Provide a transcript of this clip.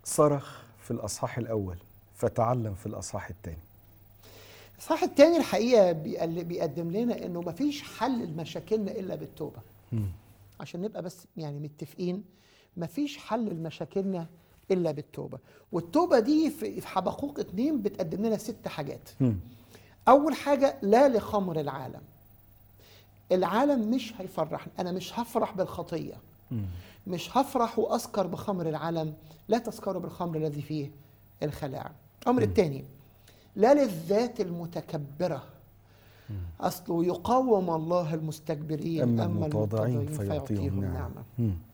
صرخ في الأصحاح الأول فتعلم في الأصحاح الثاني الصح التاني الحقيقه بيقل- بيقدم لنا انه مفيش حل لمشاكلنا الا بالتوبه عشان نبقى بس يعني متفقين مفيش حل لمشاكلنا الا بالتوبه والتوبه دي في في حبقوق اتنين بتقدم لنا ست حاجات اول حاجه لا لخمر العالم العالم مش هيفرحني انا مش هفرح بالخطيه مش هفرح واسكر بخمر العالم لا تسكروا بالخمر الذي فيه الخلاعه الامر الثاني لا للذات المتكبره اصله يقاوم الله المستكبرين أما اما المتواضعين المتواضعين فيعطيهم نعمة. مم.